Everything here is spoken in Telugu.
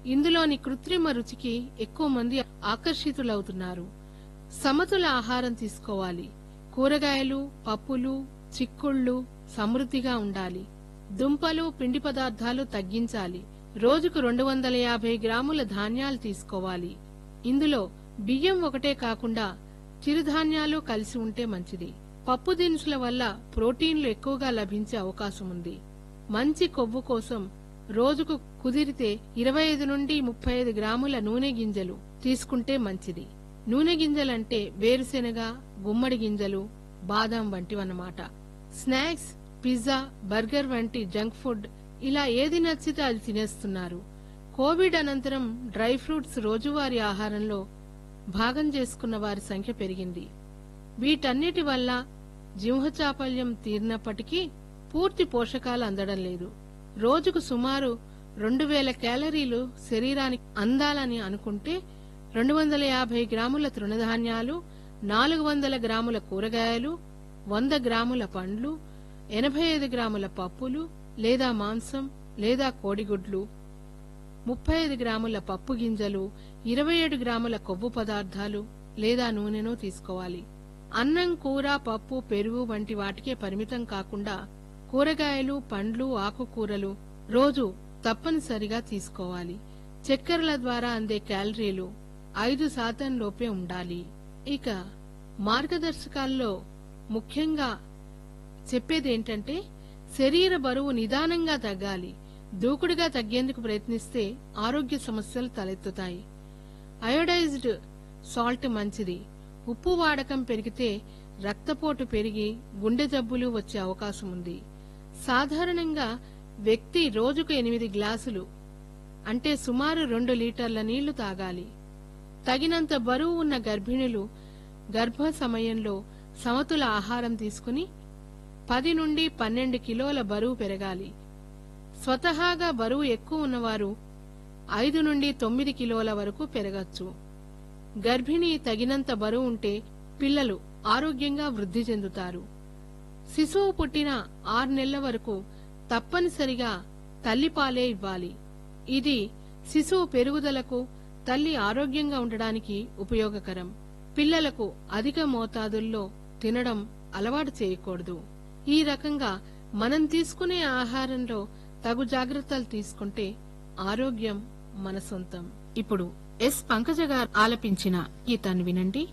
ఇందులోని కృత్రిమ రుచికి ఎక్కువ మంది ఆకర్షితులవుతున్నారు సమతుల ఆహారం తీసుకోవాలి కూరగాయలు పప్పులు చిక్కుళ్ళు సమృద్ధిగా ఉండాలి దుంపలు పిండి పదార్థాలు తగ్గించాలి రోజుకు రెండు వందల యాభై గ్రాముల ధాన్యాలు తీసుకోవాలి ఇందులో బియ్యం ఒకటే కాకుండా చిరుధాన్యాలు కలిసి ఉంటే మంచిది పప్పు దినుసుల వల్ల ప్రోటీన్లు ఎక్కువగా లభించే అవకాశం ఉంది మంచి కొవ్వు కోసం రోజుకు కుదిరితే ఇరవై ఐదు నుండి ముప్పై ఐదు గ్రాముల నూనె గింజలు తీసుకుంటే మంచిది నూనె గింజలంటే వేరుశెనగ గుమ్మడి గింజలు బాదం వంటివన్నమాట స్నాక్స్ పిజ్జా బర్గర్ వంటి జంక్ ఫుడ్ ఇలా ఏది నచ్చితే అది తినేస్తున్నారు కోవిడ్ అనంతరం డ్రై ఫ్రూట్స్ రోజువారీ ఆహారంలో భాగం చేసుకున్న వారి సంఖ్య పెరిగింది వీటన్నిటి వల్ల జింహచాపల్యం తీరినప్పటికీ పూర్తి పోషకాలు అందడం లేదు రోజుకు సుమారు రెండు వేల క్యాలరీలు శరీరానికి అందాలని అనుకుంటే రెండు వందల యాభై గ్రాముల తృణధాన్యాలు నాలుగు వందల గ్రాముల కూరగాయలు వంద గ్రాముల పండ్లు ఎనభై ఐదు గ్రాముల పప్పులు లేదా మాంసం లేదా కోడిగుడ్లు ముప్పై ఐదు గ్రాముల పప్పు గింజలు ఇరవై ఏడు గ్రాముల కొవ్వు పదార్థాలు లేదా నూనెను తీసుకోవాలి అన్నం కూర పప్పు పెరుగు వంటి వాటికే పరిమితం కాకుండా కూరగాయలు పండ్లు ఆకుకూరలు రోజు తప్పనిసరిగా తీసుకోవాలి చక్కెరల ద్వారా అందే క్యాలరీలు ఐదు శాతం లోపే ఉండాలి ఇక మార్గదర్శకాల్లో ముఖ్యంగా చెప్పేదేంటంటే శరీర బరువు నిదానంగా తగ్గాలి దూకుడుగా తగ్గేందుకు ప్రయత్నిస్తే ఆరోగ్య సమస్యలు తలెత్తుతాయి అయోడైజ్డ్ సాల్ట్ మంచిది ఉప్పు వాడకం పెరిగితే రక్తపోటు పెరిగి గుండె జబ్బులు వచ్చే అవకాశం ఉంది సాధారణంగా వ్యక్తి రోజుకు ఎనిమిది గ్లాసులు అంటే సుమారు రెండు లీటర్ల నీళ్లు తాగాలి తగినంత బరువు ఉన్న గర్భిణులు గర్భ సమయంలో సమతుల ఆహారం తీసుకుని పది నుండి పన్నెండు కిలోల బరువు పెరగాలి స్వతహాగా బరువు ఎక్కువ ఉన్నవారు ఐదు నుండి తొమ్మిది కిలోల వరకు పెరగచ్చు గర్భిణి తగినంత బరువు ఉంటే పిల్లలు ఆరోగ్యంగా వృద్ధి చెందుతారు శిశువు పుట్టిన ఆరు నెలల వరకు తప్పనిసరిగా తల్లిపాలే ఇవ్వాలి ఇది శిశువు పెరుగుదలకు తల్లి ఆరోగ్యంగా ఉండడానికి ఉపయోగకరం పిల్లలకు అధిక మోతాదుల్లో తినడం అలవాటు చేయకూడదు ఈ రకంగా మనం తీసుకునే ఆహారంలో తగు జాగ్రత్తలు తీసుకుంటే ఆరోగ్యం మన సొంతం ఇప్పుడు ఎస్ పంకజ గారు ఆలపించిన గీతాన్ని వినండి